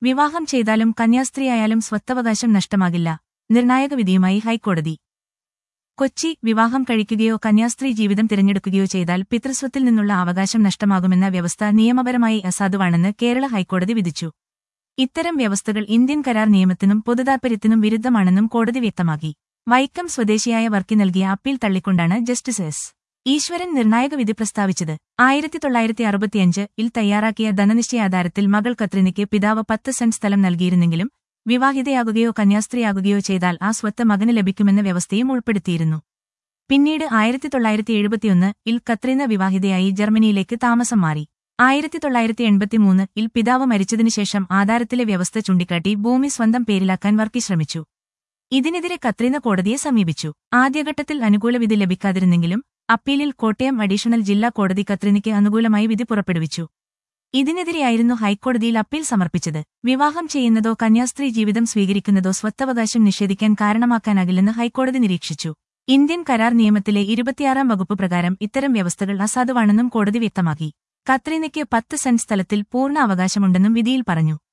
വിവാഹം ചെയ്താലും കന്യാസ്ത്രീയായാലും സ്വത്തവകാശം നഷ്ടമാകില്ല നിർണായക വിധിയുമായി ഹൈക്കോടതി കൊച്ചി വിവാഹം കഴിക്കുകയോ കന്യാസ്ത്രീ ജീവിതം തിരഞ്ഞെടുക്കുകയോ ചെയ്താൽ പിതൃസ്വത്തിൽ നിന്നുള്ള അവകാശം നഷ്ടമാകുമെന്ന വ്യവസ്ഥ നിയമപരമായി അസാധുവാണെന്ന് കേരള ഹൈക്കോടതി വിധിച്ചു ഇത്തരം വ്യവസ്ഥകൾ ഇന്ത്യൻ കരാർ നിയമത്തിനും പൊതുതാൽപര്യത്തിനും വിരുദ്ധമാണെന്നും കോടതി വ്യക്തമാക്കി വൈക്കം സ്വദേശിയായ വർക്കി നൽകിയ അപ്പീൽ തള്ളിക്കൊണ്ടാണ് ജസ്റ്റിസ് എസ് ഈശ്വരൻ നിർണായക വിധി പ്രസ്താവിച്ചത് ആയിരത്തി തൊള്ളായിരത്തി അറുപത്തിയഞ്ച് ഇൽ തയ്യാറാക്കിയ ധനനിശ്ചയാധാരത്തിൽ മകൾ കത്രിനയ്ക്ക് പിതാവ് പത്ത് സെന്റ് സ്ഥലം നൽകിയിരുന്നെങ്കിലും വിവാഹിതയാകുകയോ കന്യാസ്ത്രീയാകുകയോ ചെയ്താൽ ആ സ്വത്ത് മകന് ലഭിക്കുമെന്ന വ്യവസ്ഥയും ഉൾപ്പെടുത്തിയിരുന്നു പിന്നീട് ആയിരത്തി തൊള്ളായിരത്തി എഴുപത്തിയൊന്ന് ഇൽ കത്രീന വിവാഹിതയായി ജർമ്മനിയിലേക്ക് താമസം മാറി ആയിരത്തി തൊള്ളായിരത്തി എൺപത്തിമൂന്ന് ഇൽ പിതാവ് മരിച്ചതിനുശേഷം ആധാരത്തിലെ വ്യവസ്ഥ ചൂണ്ടിക്കാട്ടി ഭൂമി സ്വന്തം പേരിലാക്കാൻ വർക്കി ശ്രമിച്ചു ഇതിനെതിരെ കത്രീന കോടതിയെ സമീപിച്ചു ആദ്യഘട്ടത്തിൽ അനുകൂല വിധി ലഭിക്കാതിരുന്നെങ്കിലും അപ്പീലിൽ കോട്ടയം അഡീഷണൽ ജില്ലാ കോടതി കത്രീനയ്ക്ക് അനുകൂലമായി വിധി പുറപ്പെടുവിച്ചു ഇതിനെതിരെയായിരുന്നു ഹൈക്കോടതിയിൽ അപ്പീൽ സമർപ്പിച്ചത് വിവാഹം ചെയ്യുന്നതോ കന്യാസ്ത്രീ ജീവിതം സ്വീകരിക്കുന്നതോ സ്വത്തവകാശം നിഷേധിക്കാൻ കാരണമാക്കാനാകില്ലെന്ന് ഹൈക്കോടതി നിരീക്ഷിച്ചു ഇന്ത്യൻ കരാർ നിയമത്തിലെ ഇരുപത്തിയാറാം വകുപ്പ് പ്രകാരം ഇത്തരം വ്യവസ്ഥകൾ അസാധുവാണെന്നും കോടതി വ്യക്തമാക്കി കത്രീനയ്ക്ക് പത്ത് സെന്റ് സ്ഥലത്തിൽ പൂർണ്ണ അവകാശമുണ്ടെന്നും വിധിയിൽ പറഞ്ഞു